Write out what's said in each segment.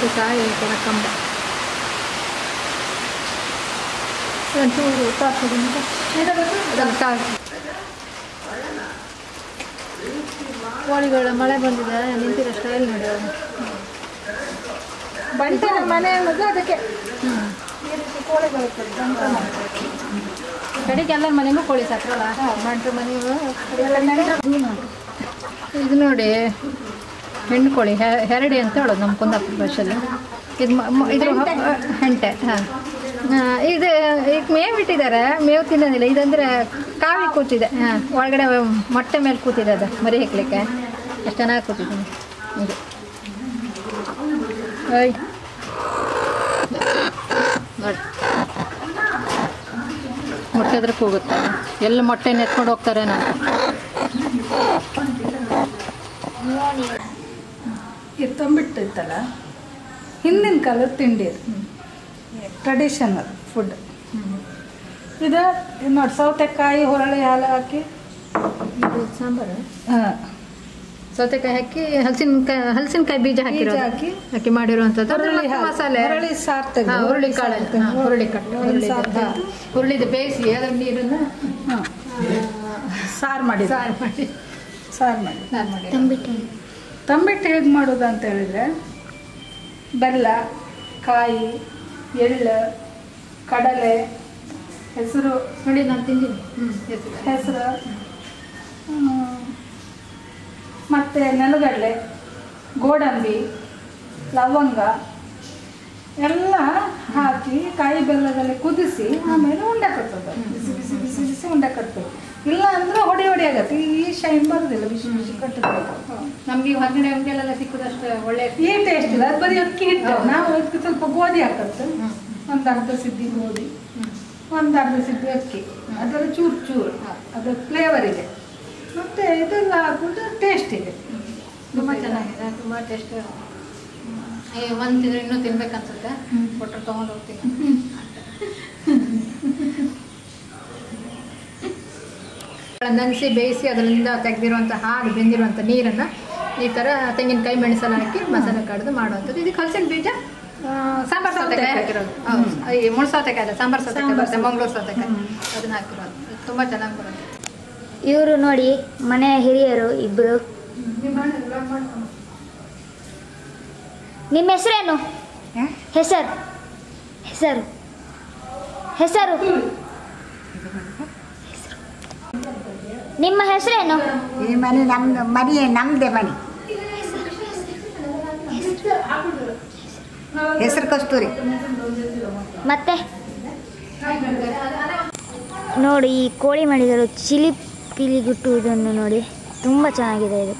ಇದು ಕಾಯಿ ಕೂಡ ಕಂಬ ಒಂಚೂರು ತಾಡ್ತದೆ ಅದನ್ನು ತಾಡ್ತು ಕೋಳಿಗಳ ಮಳೆ ಬಂದಿದೆ ನಿಂತಿರೋ ಸ್ಟೈಲ್ ನೋಡಿ ಅವನು ಬಂಟನ ಮನೆ ಅನ್ನೋದು ಅದಕ್ಕೆ ಹ್ಞೂ ಈ ರೀತಿ ಕೋಳಿ ಬರುತ್ತೆ ಬಂಟನ ಕಡೆಗೆ ಎಲ್ಲರ ಮನೆಗೂ ಕೋಳಿ ಸಾಕ್ರಲ್ಲ ಮಂಟ್ರ ಮನೆಗೂ ಅದೆಲ್ಲ ನೆಂಟ್ರು ಇದು ನೋಡಿ ಹೆಣ್ಣು ಕೋಳಿ ಹೆ- ಹೆರಡಿ ಅಂತ ಹೇಳೋದು ನಮ್ಮ ಕುಂದಾಪುರ ಭಾಷೆಯಲ್ಲಿ ಇದು ಮ- ಮ- ಇದ್ರ ಹೊ- ಹೆಂಟೆ ಹಾಂ ಇದು ಈಗ ಮೇವು ಇಟ್ಟಿದ್ದಾರೆ ಮೇವು ತಿನ್ನೋದಿಲ್ಲ ಇದಂದರೆ ಕಾವಿ ಕೂತಿದೆ ಹಾಂ ಒಳಗಡೆ ಮೊಟ್ಟೆ ಮೇಲೆ ಕೂತಿದೆ ಅದು ಮರಿ ಹಾಕ್ಲಿಕ್ಕೆ ಎಷ್ಟು ಚೆನ್ನಾಗಿ ಕೂತಿದ್ದೀನಿ ಇದು ಓಯ್ ನೋಡಿ ಮೊಟ್ಟೆ ಹತ್ರ ಕೂಗುತ್ತೆ ಎಲ್ಲ ಮೊಟ್ಟೆ ನೆತ್ಕೊಂಡು ಹೋಗ್ತಾರೆ ನಾನು ಇದು ತಂಬಿಟ್ಟು ಇತ್ತಲ್ಲ ಹಿಂದಿನ ಕಾಲದ ತಿಂಡಿ ಟ್ರೆಡಿಷನಲ್ ಫುಡ್ ಇದು ಇದು ನೋಡಿ ಸೌತೆಕಾಯಿ ಹುರಳಿ ಹಾಲು ಹಾಕಿ ಇದು ಸಾಂಬಾರು ಹಾಂ ಸೌತೆಕಾಯಿ ಹಾಕಿ ಹಲಸಿನಕಾಯಿ ಹಲಸಿನಕಾಯಿ ಬೀಜ ಹಾಕಿರೋದು ಹಾಕಿ ಹಾಕಿ ಮಾಡಿರುವಂಥದ್ದು ಅದ್ರ ಹುರುಳಿ ಮತ್ತೆ ಹಾಲು. ಮಸಾಲೆ ಹುರುಳಿ ಸಾರು ತೆಗ್ದು, ಹಾ, ಹುರುಳಿ ಕಾಳು ಸಾರು ತೆಗ್ದು, ಹಾ, ಹುರುಳಿ ಕಟ್ಟು ಹುರುಳಿ ಹುರುಳಿದು, ಸಾರು ಹಾ. ತೆಗ್ದು. ಹುರುಳಿದು ಬೇಯಿಸಿ ಅದರ ನೀರನ್ನು ಹಾಂ ಸಾರು ಮಾಡಿ ಸಾರು ಮಾಡಿ ಸಾರು ಮಾಡಿ ಸಾರು ಮಾಡಿ ತಂಬಿಟ್ಟು ಹೇಗೆ ಮಾಡೋದು ಅಂತ ಹೇಳಿದರೆ ಬೆಲ್ಲ ಕಾಯಿ ಎಳ್ಳು ಕಡಲೆ ಹೆಸರು ನೋಡಿ ನಾನು ತಿಂದಿನಿ ಹ್ಞೂ ಹೆಸರು ಹೆಸರು ಮತ್ತು ನೆಲಗಡಲೆ ಗೋಡಂಬಿ ಲವಂಗ ಎಲ್ಲ ಹಾಕಿ ಕಾಯಿ ಬೆಲ್ಲದಲ್ಲಿ ಕುದಿಸಿ ಆಮೇಲೆ ಉಂಡೆ ಕಟ್ಟೋದು ಬಿಸಿ ಬಿಸಿ ಬಿಸಿ ಬಿಸಿ ಉಂಡೆ ಕಟ್ಟಬೇಕು ಇಲ್ಲ ಅಂದರೆ ಹೊಡಿ ಹೊಡಿ ಆಗತ್ತೆ ಈ ಶೈನ್ ಬರೋದಿಲ್ಲ ಬಿಸಿ ಬಿಸಿ ಕಟ್ಟಬೇಕು ನಮಗೆ ಈ ಹೊರಗಡೆ ಅಂಗಡಿಯಲ್ಲೆಲ್ಲ ಸಿಕ್ಕುದಷ್ಟು ಒಳ್ಳೆ ಈ ಟೇಸ್ಟ್ ಇಲ್ಲ ಅದು ಬರೀ ಅಕ್ಕಿ ಹಿಟ್ಟು ಹೌದು. ನಾವು ಅದಕ್ಕೆ ಸ್ವಲ್ಪ ಗೋಧಿ ಹಾಕತ್ತೆ ಹ್ಮ್. ಒಂದು ಅರ್ಧ ಸಿದ್ದಿ ಗೋಧಿ ಹ್ಮ್. ಒಂದು ಅರ್ಧ ಸಿದ್ದಿ ಅಕ್ಕಿ ಅದರ ಚೂರು ಚೂರು ಅದರ ಫ್ಲೇವರ್ ಇದೆ ಮತ್ತು ಇದೆಲ್ಲ ಹಾಕ್ಬಿಟ್ಟು ಟೇಸ್ಟ್ ಇದೆ ತುಂಬ ಚೆನ್ನಾಗಿದೆ ತುಂಬ ಟೇಸ್ಟ್ ಒಂದು ತಿಂದ್ರೆ ಇನ್ನೂ ತಿನ್ಬೇಕನ್ಸುತ್ತೆ ಹ್ಮ್. ಕೊಟ್ಟರು ತೊಗೊಂಡು ಹೋಗ್ತೀನಿ ನೆನೆಸಿ ಬೇಯಿಸಿ ಅದರಿಂದ ತೆಗೆದಿರುವಂಥ ಹಾಲು ಬೆಂದಿರುವಂಥ ನೀರನ್ನು ಈ ಥರ ತೆಂಗಿನಕಾಯಿ ಮೆಣಸೆಲ್ಲ ಹಾಕಿ ಮಸಾಲೆ ಕಡ್ದು ಮಾಡುವಂಥದ್ದು ಇದಕ್ಕೆ ಹಲಸಿನ ಬೀಜ ಆ, ಸಾಂಬಾರ್ ಸೌತೆಕಾಯಿ ಹಾಕಿರೋದು ಹೌದು ಈ ಮುಳ್ಳು ಸೌತೆಕಾಯಿ ಅಲ್ಲ ಸಾಂಬಾರ್ ಸೌತೆಕಾಯಿ ಸಾಂಬಾರ್ ಬರುತ್ತೆ ಮಂಗಳೂರು ಸೌತೆಕಾಯಿ ಹ್ಮ್. ಅದನ್ನ ಹಾಕಿರೋದು ತುಂಬ ಚೆನ್ನಾಗಿ ಬರುತ್ತೆ ಇವರು ನೋಡಿ ಮನೆಯ ಹಿರಿಯರು ಇಬ್ಬರು ನಿಮ್ಮ ಹೆಸರೇನು ಹೆಸರು ಹೆಸರು ಹೆಸರು ನಿಮ್ಮ ಹೆಸರೇನು ಈ ಮನೆ ನಮ್ದು ಮನೆ ನಮ್ದೇ ಮನೆ ಹೆಸರು ಕಸ್ತೂರಿ ಮತ್ತೆ ನೋಡಿ ಈ ಕೋಳಿ ಮಡಿಗಳು ಚಿಲಿ ಪಿಲಿ ಗುಟ್ಟುವುದನ್ನು ನೋಡಿ ತುಂಬ ಚೆನ್ನಾಗಿದೆ ಇದು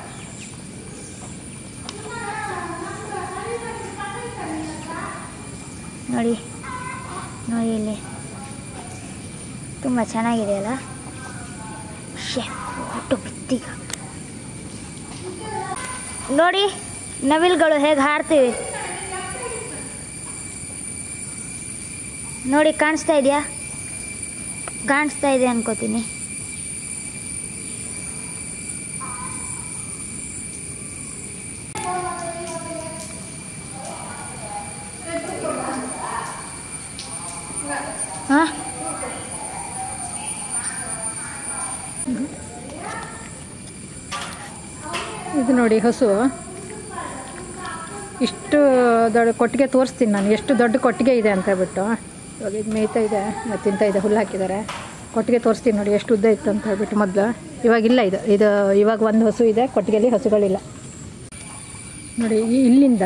ನೋಡಿ ನೋಡಿ ಇಲ್ಲಿ ತುಂಬ ಚೆನ್ನಾಗಿದೆ ಅಲ್ಲ ಶೇ ಒಟ್ಟು ಬಿತ್ತೀಗ ನೋಡಿ ನವಿಲ್ಗಳು ಹೇಗೆ ಹಾರ್ತಿವೆ ನೋಡಿ ಕಾಣಿಸ್ತಾ ಇದೆಯಾ ಕಾಣಿಸ್ತಾ ಇದೆ ಅನ್ಕೋತೀನಿ ಹಾಂ ಇದು ನೋಡಿ ಹಸು ಇಷ್ಟು ದೊಡ್ಡ ಕೊಟ್ಟಿಗೆ ತೋರಿಸ್ತೀನಿ ನಾನು ಎಷ್ಟು ದೊಡ್ಡ ಕೊಟ್ಟಿಗೆ ಇದೆ ಅಂತ ಹೇಳ್ಬಿಟ್ಟು ಇವಾಗ ಇದು ಮೇಯ್ತಾ ಇದೆ ಮತ್ತು ತಿಂತಾ ಇದೆ ಹುಲ್ಲು ಹಾಕಿದ್ದಾರೆ ಕೊಟ್ಟಿಗೆ ತೋರಿಸ್ತೀನಿ ನೋಡಿ ಎಷ್ಟು ಉದ್ದ ಇತ್ತು ಅಂತ ಹೇಳ್ಬಿಟ್ಟು ಮೊದಲು ಇವಾಗಿಲ್ಲ ಇದು ಇದು ಇವಾಗ ಒಂದು ಹಸು ಇದೆ ಕೊಟ್ಟಿಗೆಯಲ್ಲಿ ಹಸುಗಳಿಲ್ಲ ನೋಡಿ ಈ ಇಲ್ಲಿಂದ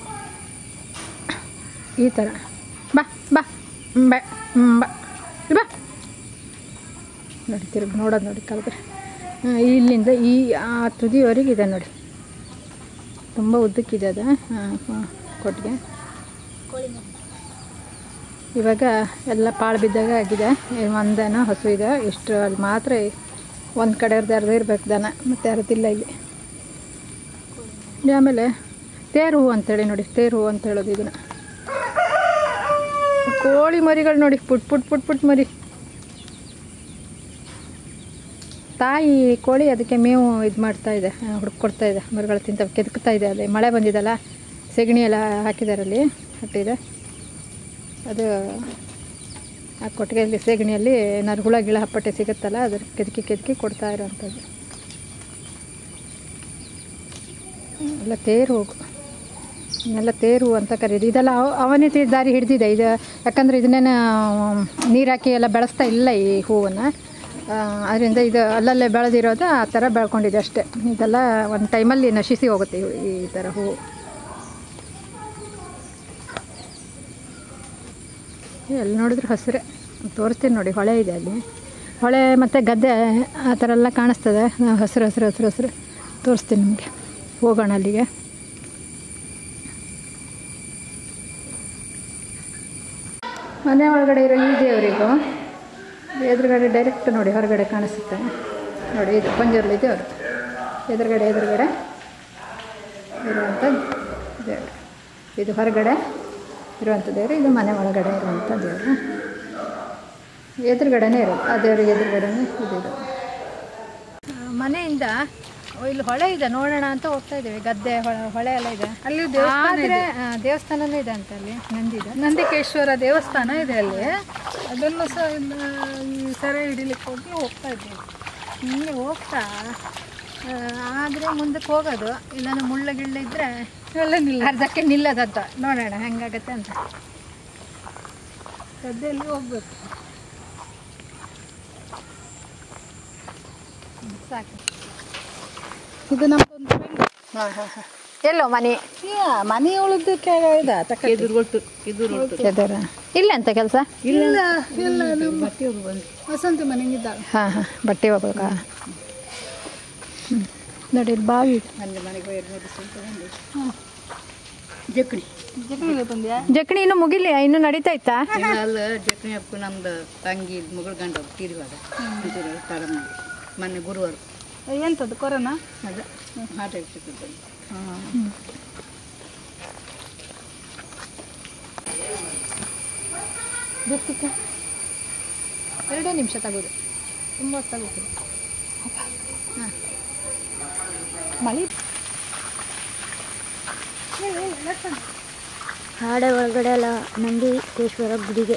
ಈ ಥರ ಬಾ ಬಾ ಹ್ಮ್, ಬಾ ಹ್ಮ್, ಬಾ ಇಲ್ಲಿ ಬಾ ನೋಡಿ ತಿರುಗಿ ನೋಡೋದು ನೋಡಿ ಕಲ್ತ್ರೆ ಇಲ್ಲಿಂದ ಈ ಆ ತುದಿವರೆಗೆ ಇದೆ ನೋಡಿ ತುಂಬ ಉದ್ದಕ್ಕಿದೆ ಅದು ಹಾಂ, ಹಾಂ, ಕೊಟ್ಟಿಗೆ ಇವಾಗ ಎಲ್ಲ ಪಾಳು ಬಿದ್ದಾಗ ಆಗಿದೆ ಈ ಒಂದನ ಹಸು ಇದೆ ಇಷ್ಟು ಅಲ್ಲಿ ಮಾತ್ರ ಒಂದು ಕಡೆ ಅರ್ಧ ಅರ್ಧ ಇರ್ಬೇಕು ದನ ಮತ್ತು ಅರ್ಧಿಲ್ಲ ಇಲ್ಲಿ ಆಮೇಲೆ ತೇರು ಹೂವು ಅಂತೇಳಿ ನೋಡಿ ತೇರು ಹೂವು ಅಂತ ಹೇಳೋದು ಇದನ್ನು ಕೋಳಿ ಮರಿಗಳು ನೋಡಿ ಪುಟ್ ಪುಟ್ ಪುಟ್ ಪುಟ್ ಮರಿ ತಾಯಿ ಕೋಳಿ ಅದಕ್ಕೆ ಮೇವು ಇದು ಮಾಡ್ತಾ ಇದೆ ಹುಡುಕೊಡ್ತಾ ಇದೆ ಮರಿಗಳು ತಿಂತ ಕೆದಕ್ತಾ ಇದೆ ಅದೇ ಮಳೆ ಬಂದಿದಲ್ಲ ಸೆಗಣಿ ಎಲ್ಲ ಹಾಕಿದ್ದಾರೆ ಅಲ್ಲಿ ಹಟ್ಟಿದೆ ಅದು ಆ ಕೊಟ್ಟಿಗೆಯಲ್ಲಿ ಸೆಗಣಿಯಲ್ಲಿ ಏನಾದ್ರು ಹುಳ ಗಿಳ ಹಪ್ಪಟ್ಟೆ ಸಿಗುತ್ತಲ್ಲ ಅದ್ರ ಕೆದಕಿ ಕೆದಕಿ ಕೊಡ್ತಾ ಇರೋವಂಥದ್ದು ಎಲ್ಲ ತೇರು ಹೋಗು ಇನ್ನೆಲ್ಲ ತೇರು ಅಂತ ಕರೆಯೋದು ಇದೆಲ್ಲ ಅವ- ಅವನತಿ ದಾರಿ ಹಿಡ್ದಿದೆ ಇದು ಯಾಕಂದರೆ ಇದನ್ನೇನು ನೀರು ಹಾಕಿ ಎಲ್ಲ ಬೆಳೆಸ್ತಾ ಇಲ್ಲ ಈ ಹೂವನ್ನು ಅದರಿಂದ ಇದು ಅಲ್ಲಲ್ಲೇ ಬೆಳೆದಿರೋದು ಆ ಥರ ಬೆಳ್ಕೊಂಡಿದೆ ಅಷ್ಟೇ ಇದೆಲ್ಲ ಒಂದು ಟೈಮಲ್ಲಿ ನಶಿಸಿ ಹೋಗುತ್ತೆ ಇವು- ಈ ಥರ ಹೂವು ಎಲ್ಲಿ ನೋಡಿದ್ರು ಹಸಿರೇ ತೋರಿಸ್ತೀನಿ ನೋಡಿ ಹೊಳೆ ಇದೆ ಅಲ್ಲಿ ಹೊಳೆ ಮತ್ತು ಗದ್ದೆ ಆ ಥರ ಎಲ್ಲ ಕಾಣಿಸ್ತದೆ ನಾವು ಹಸಿರು ಹಸಿರು ಹಸಿರು ಹಸಿರು ತೋರಿಸ್ತೀನಿ ನಿಮಗೆ ಹೋಗೋಣ ಅಲ್ಲಿಗೆ ಮನೆ ಒಳಗಡೆ ಇರೋ ಈ ದೇವರಿಗೂ ಎದುರುಗಡೆ ಡೈರೆಕ್ಟ್ ನೋಡಿ ಹೊರಗಡೆ ಕಾಣಿಸುತ್ತೆ ನೋಡಿ ಇದು ಪಂಜುರ್ಲಿ ದೇವರು ಎದುರುಗಡೆ ಎದುರುಗಡೆ ಇರುವಂಥ ದೇವರು ಇದು ಹೊರಗಡೆ ಇರುವಂಥ ದೇವರು ಇದು ಮನೆ ಒಳಗಡೆ ಇರುವಂಥ ದೇವರು ಎದುರುಗಡೆನೇ ಇರೋದು ಆ ದೇವ್ರಿಗೆ ಎದುರುಗಡೆನೇ ಇದಿರೋದು ಮನೆಯಿಂದ ಇಲ್ಲಿ ಹೊಳೆ ಇದೆ ನೋಡೋಣ ಅಂತ ಹೋಗ್ತಾ ಇದ್ದೀವಿ ಗದ್ದೆ ಹೊಳೆ ಹೊಳೆ ಎಲ್ಲ ಇದೆ ಅಲ್ಲಿ ಆದರೆ ದೇವಸ್ಥಾನನೂ ಇದೆ ಅಂತ ಅಲ್ಲಿ ನಂದಿದೆ ನಂದಿಕೇಶ್ವರ ದೇವಸ್ಥಾನ ಇದೆ ಅಲ್ಲಿ ಅದನ್ನು ಸಹ ಇನ್ನು ಈ ಸೆರೆ ಹಿಡಿಲಿಕ್ಕೆ ಹೋಗಿ ಹೋಗ್ತಾ ಇದ್ದೀವಿ ಹಿಂಗೆ ಹೋಗ್ತಾ ಆದರೆ ಮುಂದಕ್ಕೆ ಹೋಗೋದು ಇಲ್ಲಾಂದ್ರೆ ಮುಳ್ಳು ಗಿಳ್ಳು ಇದ್ದರೆ ಎಲ್ಲ ನಿಲ್ಲ ಅರ್ಧಕ್ಕೆ ನಿಲ್ಲದಂತ ನೋಡೋಣ ಹೆಂಗಾಗತ್ತೆ ಅಂತ ಗದ್ದೆಯಲ್ಲಿ ಹೋಗ್ಬೇಕು ಸಾಕು ಇದು ನಮ್ದೊಂದು ಹಾಂ ಹಾಂ ಹಾಂ ಎಲ್ಲೋ ಮನೆ ಮನೆ ಉಳಿದಕ್ಕೆ ಇದೆ ಎದುರ ಇಲ್ಲ ಅಂತ ಕೆಲಸ ಇಲ್ಲ ಇಲ್ಲ ನಮ್ಮ ವಸಂತಿ ಮನೆಗಿದ್ದಾಳೆ ಹಾಂ ಹಾಂ ಬಟ್ಟೆ ಹೋಗ್ಬೇಕಾ ಹ್ಮ್. ನೋಡಿ ಇಲ್ಲಿ ಬಾವಿ ಇದೆ. ಜಕ್ಣಿ ಜಗನಿಗೆ ಬಂದ್ಯಾ ಜಕ್ಣಿ ಇನ್ನೂ ಮುಗಿಲಿ ಇನ್ನೂ ನಡೀತಾ ಇತ್ತಾ ಅಲ್ಲ ಜಕ್ಣಿ ಹಬ್ಬ ನಮ್ದು ತಂಗಿ ಮಗಳ ಗಂಡ ತೀರಿವಾಗ ತರ ಮಾಡಿ ಮೊನ್ನೆ ಗುರುವಾರ ಎಂಥದ್ದು ಕೊರೋನಾ ಅದ ಹಾರ್ಟ್ ಅಟ್ಯಾಕ್ ಗೊತ್ತಿತ್ತ ಎರಡೇ ನಿಮಿಷ ತಗೋದು ತುಂಬ ತಗೋದು ಹಾಂ ಮಳೆ ಹಾಡೆ ಒಳಗಡೆ ಎಲ್ಲ ನಂದೀಶ್ವರ ಗುಡಿಗೆ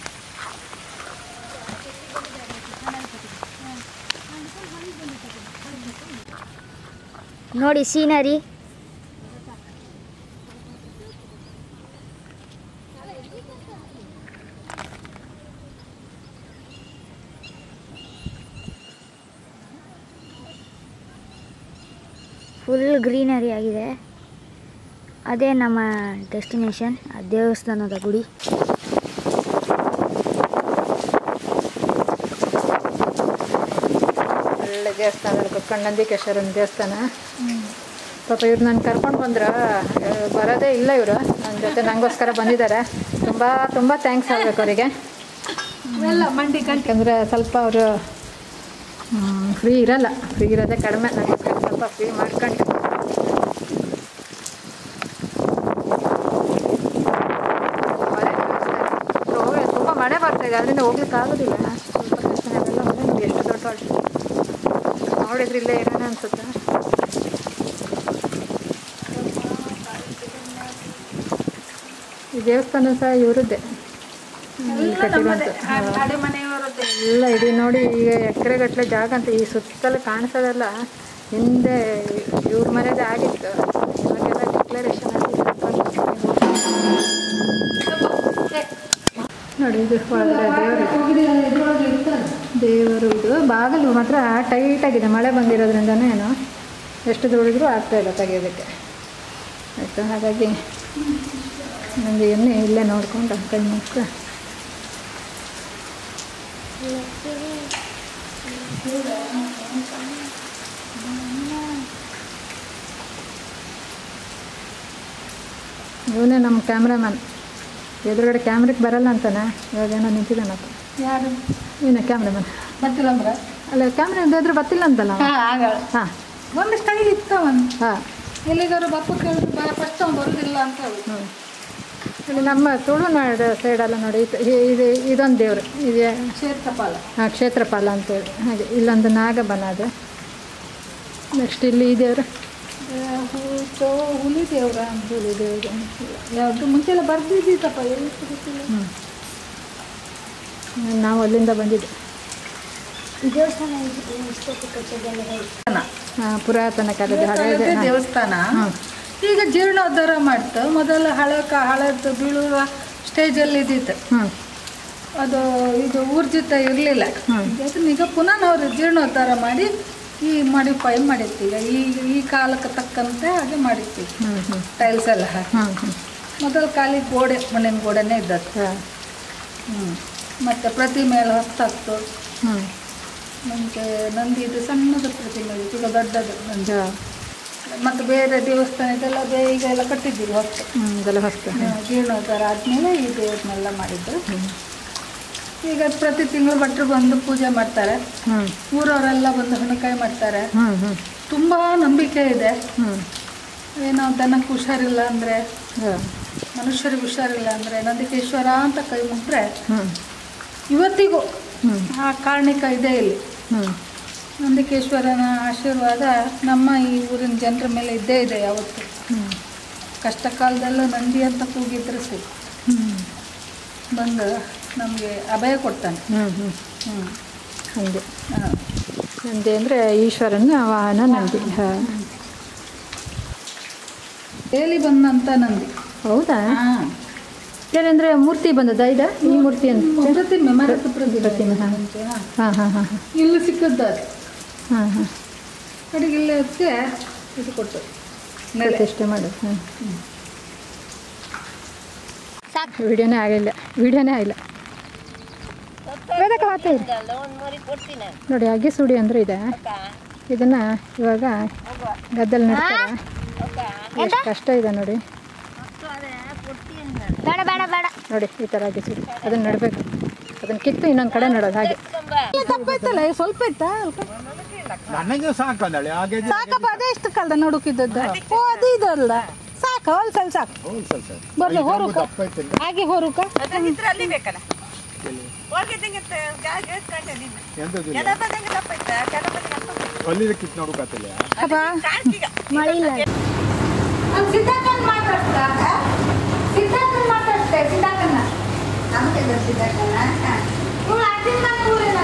ನೋಡಿ ಸೀನರಿ ಫುಲ್ ಗ್ರೀನರಿ ಆಗಿದೆ ಅದೇ ನಮ್ಮ ಡೆಸ್ಟಿನೇಷನ್ ಆ ದೇವಸ್ಥಾನದ ಗುಡಿ ಒಳ್ಳೆ ದೇವಸ್ಥಾನದಲ್ಲಿ ಕುತ್ಕೊಂಡು ನಂದಿಕೇಶ್ವರನ ದೇವಸ್ಥಾನ ಪಾಪ ಇವ್ರು ನಾನು ಕರ್ಕೊಂಡು ಬಂದ್ರೆ ಬರೋದೇ ಇಲ್ಲ ಇವರು ನನ್ನ ಜೊತೆ ನನಗೋಸ್ಕರ ಬಂದಿದ್ದಾರೆ ತುಂಬ ತುಂಬ ಥ್ಯಾಂಕ್ಸ್ ಆಗಬೇಕು ಅವರಿಗೆ ಎಲ್ಲ ಮಂಡಿ ಗಂಟೆ ಯಾಕಂದರೆ ಸ್ವಲ್ಪ ಅವರು ಫ್ರೀ ಇರಲ್ಲ ಫ್ರೀ ಇರೋದೇ ಕಡಿಮೆ ನನಗೋಸ್ಕರ ಸ್ವಲ್ಪ ಫ್ರೀ ಮಾಡ್ಕೊಂಡು ಮಳೆ ಹೋಗಿ ತುಂಬ ಮಳೆ ಬರ್ತಾ ಇದೆ ಅದರಿಂದ ಹೋಗ್ಲಿಕ್ಕೆ ಆಗೋದಿಲ್ಲ ಸ್ವಲ್ಪ ಕಷ್ಟ ಅದೆಲ್ಲ ಹೊಳೆ ನೋಡಿ ಎಷ್ಟು ದೊಡ್ಡ ಹೊಳೆ ನೋಡಿದ್ರೆ ಇಲ್ಲೇ ಇರೋಣ ಅನ್ಸುತ್ತೆ ಈ ದೇವಸ್ಥಾನ ಸಹ ಇವರದ್ದೇ ಇಲ್ಲಿ ಕಟ್ಟಿರುವಂಥ ಅಡೆ ಮನೆಯವರದ್ದೇ ಎಲ್ಲ ಇಡೀ ನೋಡಿ ಈಗ ಎಕರೆಗಟ್ಟಲೆ ಜಾಗ ಅಂತ ಈ ಸುತ್ತಲೂ ಕಾಣಿಸೋದಲ್ಲ ಹಿಂದೆ ಇವ್ರ ಮನೆದೇ ಆಗಿತ್ತು ಇವಾಗೆಲ್ಲ ಡಿಕ್ಲರೇಷನ್ ಆಗಿ ನೋಡಿ ಇದು ಒಳಗಡೆ ದೇವರು ದೇವರು ಇದು ಬಾಗಿಲು ಮಾತ್ರ ಟೈಟಾಗಿದೆ ಮಳೆ ಬಂದಿರೋದ್ರಿಂದನೇ ಏನೋ ಎಷ್ಟು ದುಡಿದ್ರೂ ಆಗ್ತಾ ಇಲ್ಲ ತೆಗೆಯೋದಕ್ಕೆ ಆಯಿತು ಹಾಗಾಗಿ ನನಗೆ ಎಣ್ಣೆ ಇಲ್ಲೇ ನೋಡ್ಕೊಂಡು ಕೈ ಮುಗ್ಸ್ಕೊ ಇವನೇ ನಮ್ಮ ಕ್ಯಾಮ್ರಾಮನ್ ಎದುರುಗಡೆ ಕ್ಯಾಮ್ರಕ್ಕೆ ಬರಲ್ಲ ಅಂತಾನೆ ಇವಾಗ ಏನೋ ನಿಂತಿದ್ದಾನಪ್ಪ ಯಾರು ಇವನೇ ಕ್ಯಾಮ್ರಾಮನ್ ಗೊತ್ತಿಲ್ಲ ಅಂದ್ರ ಅಲ್ಲ ಕ್ಯಾಮ್ರಾ ಎದುರು ಬರ್ತಿಲ್ಲ ಅಂತಲ್ಲ ಹಾ ಆಗಳ ಹಾಂ ಒಂದಿಷ್ಟು ಅಂಗಡಿ ಇತ್ತವನ್ ಹಾಂ ಎಲ್ಲಿಗಾರು ಬಪ್ಪ ಕೇಳಿದ್ರು ಬಾ ಫಸ್ಟ್ ಅವ್ನು ಬರೋದಿಲ್ಲ ಅಂತ ಹೇಳಿ ಹ್ಞೂ ಇಲ್ಲಿ ನಮ್ಮ ತುಳುನಾಡು ಸೈಡೆಲ್ಲ ನೋಡಿ ಇದು- ಇದು ಇದೊಂದು ದೇವರು ಇದೆ ಕ್ಷೇತ್ರಪಾಲ ಹಾಂ ಕ್ಷೇತ್ರಪಾಲ ಅಂತೇಳಿ ಹಾಗೆ ಇಲ್ಲೊಂದು ನಾಗಬನ ಅದು ನೆಕ್ಸ್ಟ್ ಇಲ್ಲಿ ಈ ದೇವರು ಹೂತೋ ಹುಲಿ ದೇವ್ರ ಅಂತ ಹುಲಿ ದೇವ್ರು ಯಾವುದು ಮುಂಚೆಲ್ಲ ಬರ್ದಿದ್ದೀತಪ್ಪ ಎಲ್ಲಿ ಸಿಗುತ್ತಿಲ್ಲ ನಾವು ಅಲ್ಲಿಂದ ಬಂದಿದ್ದು ದೇವಸ್ಥಾನ ಇಷ್ಟೊತ್ತು ಕಚ್ಚೋದೆಲ್ಲ ಆ, ಪುರಾತನ ಕಾಲದ ಹಳೆಯದು ಹಳೆಯದೇ ದೇವಸ್ಥಾನ ಈಗ ಜೀರ್ಣೋದ್ಧಾರ ಮಾಡ್ತು ಮೊದಲ ಹಳಕ ಹಳದ್ದು ಬೀಳುವ ಸ್ಟೇಜಲ್ಲಿ ಇದ್ದಿತ್ತು ಹ್ಞೂ ಅದು ಇದು ಊರ್ಜಿತ ಇರಲಿಲ್ಲ ಅದನ್ನ ಈಗ ಪುನಃ ನಾವು ಜೀರ್ಣೋದ್ಧಾರ ಮಾಡಿ ಈ ಮಾಡಿಫೈ ಮಾಡಿತ್ತು ಈಗ ಈ ಈ ಕಾಲಕ್ಕೆ ತಕ್ಕಂತೆ ಹಾಗೆ ಮಾಡಿತ್ತು ಹ್ಞೂ ಹ್ಞೂ ಟೈಲ್ಸ್ ಎಲ್ಲ ಹಾಕಿ ಹ್ಞೂ ಹ್ಞೂ ಮೊದಲು ಖಾಲಿ ಗೋಡೆ ಮಣ್ಣಿನ ಗೋಡೆನೇ ಇದ್ದದ್ದು ಹಾಂ ಹ್ಞೂ ಮತ್ತು ಪ್ರತಿಮೆ ಎಲ್ಲ ಹೊತ್ತಾಗ್ತು ಹ್ಞೂ ಮುಂಚೆ ನಂದಿ ಇದು ಸಣ್ಣದು ಪ್ರತಿಮೆ ಇತ್ತು ಈಗ ದೊಡ್ಡದು ನಂದಿ ಹಾಂ ಮತ್ತು ಬೇರೆ ದೇವಸ್ಥಾನ ಇದೆಲ್ಲ ಬೇ ಈಗ ಎಲ್ಲ ಕಟ್ಟಿದ್ದೀವಿ ಹೊತ್ತು ಹ್ಞೂ ಇದೆಲ್ಲ ಹೊಸ್ತು ಜೀರ್ಣೋದ್ಧಾರ ಆದಮೇಲೆ ಈ ದೇವ್ರನ್ನೆಲ್ಲ ಮಾಡಿದ್ದು ಈಗ ಪ್ರತಿ ತಿಂಗಳು ಭಟ್ರು ಬಂದು ಪೂಜೆ ಮಾಡ್ತಾರೆ ಹ್ಞೂ ಊರವರೆಲ್ಲ ಬಂದು ಹಣಕಾಯಿ ಮಾಡ್ತಾರೆ ಹ್ಞೂ ಹ್ಞೂ ತುಂಬ ನಂಬಿಕೆ ಇದೆ ಹ್ಞೂ ಏನೋ ದನಕ್ಕೆ ಹುಷಾರಿಲ್ಲ ಅಂದರೆ ಹಾಂ ಮನುಷ್ಯರಿಗೆ ಹುಷಾರಿಲ್ಲ ಅಂದರೆ ನಂದಿಕೇಶ್ವರ ಅಂತ ಕೈ ಮುಟ್ರೆ ಹ್ಞೂ ಇವತ್ತಿಗೂ ಹ್ಞೂ ಆ ಕಾರಣಿಕ ಇದೆ ಇಲ್ಲಿ ಹ್ಞೂ ನಂದಿಕೇಶ್ವರನ ಆಶೀರ್ವಾದ ನಮ್ಮ ಈ ಊರಿನ ಜನರ ಮೇಲೆ ಇದ್ದೇ ಇದೆ ಯಾವತ್ತು ಹ್ಞೂ ಕಷ್ಟ ಕಾಲದಲ್ಲೂ ನಂದಿ ಅಂತ ಕೂಗಿದ್ರೆ ಸಿ ಹ್ಞೂ ಬಂದು ನಮಗೆ ಅಭಯ ಕೊಡ್ತಾನೆ ಹ್ಞೂ ಹ್ಞೂ ಹ್ಞೂ ಹಂಗೆ ಹಾಂ ನಂದಿ ಅಂದರೆ ಈಶ್ವರನ ವಾಹನ ನಂದಿ ಹಾಂ ಡೈಲಿ ಬಂದಂಥ ನಂದಿ ಹೌದಾ ಹಾಂ ಏನಂದರೆ ಮೂರ್ತಿ ಬಂದದ ಇದ ಈ ಮೂರ್ತಿ ಅಂತ ಪ್ರತಿಮೆ ಮರದ ಪ್ರತಿಮೆ ಪ್ರತಿಮೆ, ಹಾ. ಮುಂಚೆ, ಹಾ. ಹಾಂ ಹಾಂ ಹಾಂ ಹಾಂ ಇಲ್ಲಿ ಸಿಕ್ಕದ್ದು ಅದು ಹಾಂ ಹಾಂ ಕಡೆಗೆ ಇಲ್ಲೇ ಅದಕ್ಕೆ ಇದು ಕೊಟ್ಟು ನೆಲೆ ಪ್ರತಿಷ್ಠೆ ಮಾಡೋದು ಹಾಂ ವಿಡಿಯೋನೇ ಆಗಿಲ್ಲ ವಿಡಿಯೋನೇ ಆಗಿಲ್ಲ ವೇದಕ್ಕೆ ಮಾತಾ ಇದೆ ನೋಡಿ ಅಗ್ಗೆ ಸುಡಿ ಅಂದ್ರೆ ಇದೆ ಇದನ್ನ ಇವಾಗ ಗದ್ದಲ್ ನೆಡ್ತಾರೆ ಎಷ್ಟು ಕಷ್ಟ ಇದೆ ನೋಡಿ ಬೇಡ ಬೇಡ ಬೇಡ ನೋಡಿ ಈ ಥರ ಅಗ್ಗೆ ಸುಡಿ ಅದನ್ನ ನೆಡಬೇಕು ಅದನ್ನ ಕಿತ್ತು ಇನ್ನೊಂದು ಕಡೆ ನೆಡೋದು ಹಾಗೆ ತಪ್ಪಾಯ್ತಲ್ಲ ಸ್ವಲ್ಪ ಇತ್ತಾ ನನಗೆ ಸಾಕಂದಳೆ ಹಾಗೆ ಸಾಕಪ್ಪ ಅದೇ ಇಷ್ಟು ಕಾಲದ ನಡುಕಿದ್ದದ್ದು ಓ ಅದು ಇದಲ್ಲ ಸಾಕ ಹೊಲ್ಸಲ್ ಸಾಕು ಹೌದು ಸರ್ ಸರ್ ಬರ್ಲಿ ಹೊರುಕ ದಪ್ಪ ಐತೆ ಹಾಗೆ ಹೊರುಕ ಎಂತದಿಲ್ಲ ಅಲ್ಲಿದ ಕಿತ್ ನೋಡಕತ್ತಿಲ್ಲ ಅಪ್ಪ ಮಳೆ ಇಲ್ಲ ಸಿದ್ಧಾರ್ಥನ್ ಮಾತಾಡ್ತಾ ಸಿದ್ಧಾರ್ಥನ್ ಮಾತಾಡ್ತೆ ಸಿದ್ಧಾರ್ಥನ ನಮಗೆ ಸಿದ್ಧಾರ್ಥನ ಇವಳು ಅರ್ಜಿನ ಊರಿನ